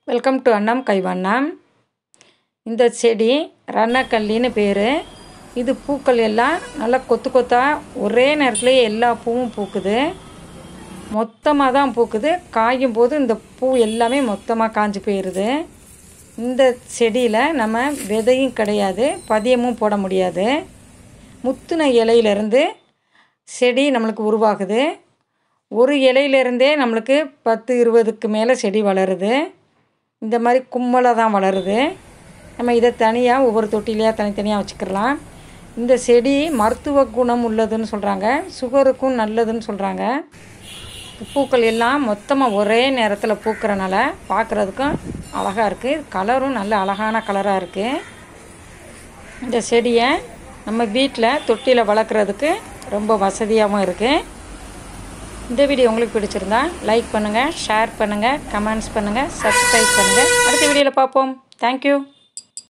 welcome to அண்ணம் கைவண்ணம் இந்த செடி ரணக்கல்லின்னு பேர் இது பூக்கள் எல்லாம் நல்லா கொத்து கொத்தாக ஒரே நேரத்தில் எல்லா பூவும் பூக்குது மொத்தமாக தான் பூக்குது காயும் போது இந்த பூ எல்லாமே மொத்தமாக காஞ்சு போயிடுது இந்த செடியில் நம்ம விதையும் கிடையாது பதியமும் போட முடியாது முத்துன இலையிலேருந்து செடி நம்மளுக்கு உருவாகுது ஒரு இலையிலேருந்தே நம்மளுக்கு பத்து இருபதுக்கு மேலே செடி வளருது இந்த மாதிரி கும்மலாக தான் வளருது நம்ம இதை தனியாக ஒவ்வொரு தொட்டிலையாக தனித்தனியாக வச்சுக்கிடலாம் இந்த செடி மருத்துவ குணம் உள்ளதுன்னு சொல்கிறாங்க சுகருக்கும் நல்லதுன்னு சொல்கிறாங்க பூக்கள் எல்லாம் மொத்தமாக ஒரே நேரத்தில் பூக்கிறனால பார்க்குறதுக்கும் அழகாக இருக்குது கலரும் நல்ல அழகான கலராக இருக்குது இந்த செடியை நம்ம வீட்டில் தொட்டியில் வளர்க்குறதுக்கு ரொம்ப வசதியாகவும் இருக்குது இந்த வீடியோ உங்களுக்கு பிடிச்சிருந்தா லைக் பண்ணுங்கள் ஷேர் பண்ணுங்கள் கமெண்ட்ஸ் பண்ணுங்கள் சப்ஸ்கிரைப் பண்ணுங்கள் அடுத்த வீடியோவில் பார்ப்போம் தேங்க்யூ